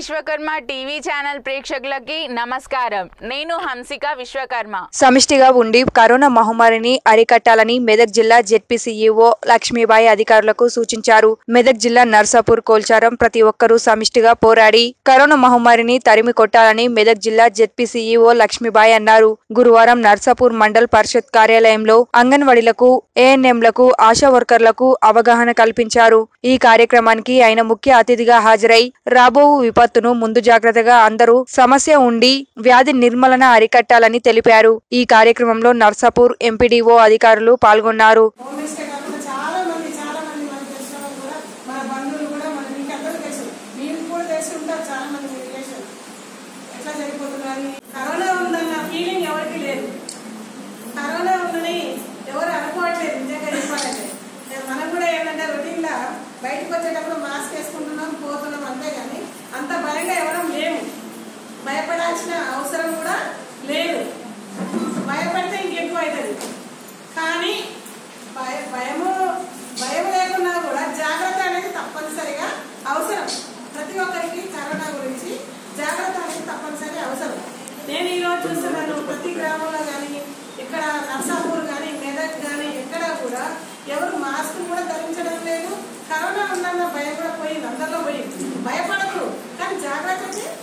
Vishwakarma TV channel ప్రేక్షకులకి నమస్కారం నేను హంసిక విశ్వకర్మ సమిష్టిగా ఉండి కరోనా మహమ్మారిని అరికట్టాలని మెదక్ జిల్లా జెడ్పీ సీఈఓ లక్ష్మీబాయి అధికారులకు సూచించారు మెదక్ జిల్లా నర్సాపూర్ కోల్చారం ప్రతి ఒక్కరూ సమిష్టిగా పోరాడి కరోనా మహమ్మారిని తరిమి కొట్టాలని మెదక్ జిల్లా జెడ్పీ సీఈఓ లక్ష్మీబాయి అన్నారు గురువారం నర్సాపూర్ మండల్ పరిషత్ కార్యాలయంలో అంగన్వాడీలకు ఏఎన్ఎంలకు ఆశా వర్కర్లకు అవగాహన కల్పించారు ఈ కార్యక్రమానికి ఆయన ముఖ్య అతిథిగా హాజరై రాబో విపత్తును ముందు జాగ్రత్తగా అందరూ సమస్య ఉండి వ్యాధి నిర్మూలన అరికట్టాలని తెలిపారు ఈ కార్యక్రమంలో నర్సాపూర్ ఎంపీడీఓ అధికారులు పాల్గొన్నారు హోమ్ మినిస్టర్ కాకుండా చాలా మంది చాలా మంది మనకు తెలిసిన వాళ్ళు కూడా మన బంధువులు కూడా మన మీకు అందరూ తెలుసు మీకు కూడా తెలిసి ఉంటారు చాలా మంది మీ రిలేషన్ ఎట్లా జరిగిపోతున్నారు కరోనా ఉందన్న ఫీలింగ్ ఎవరికి లేదు కరోనా ఉందని ఎవరు అనుకోవట్లేదు నిజంగా చెప్పాలంటే నేను మనం కూడా ఏంటంటే రొటీన్గా బయటకు వచ్చేటప్పుడు మాస్క్ వేసుకుంటున్నాం పోతున్నాం అంతే కానీ అంత భయంగా ఎవరం లేము భయపడాల్సిన అవసరం కూడా లేదు భయపడితే ఇంకెక్కువ అవుతుంది కానీ భయ భయము భయం లేకున్నా కూడా జాగ్రత్త అనేది తప్పనిసరిగా అవసరం ప్రతి ఒక్కరికి కరోనా గురించి జాగ్రత్త అనేది తప్పనిసరి అవసరం నేను ఈరోజు చూస్తున్నాను ప్రతి గ్రామంలో కానీ ఇక్కడ నర్సాపూర్ కానీ మెదక్ కానీ ఎక్కడ కూడా ఎవరు మాస్క్ కూడా ధరించడం లేదు కరోనా ఉందన్న భయం కూడా పోయింది అందరిలో పోయింది భయపడదు కానీ జాగ్రత్త అయితే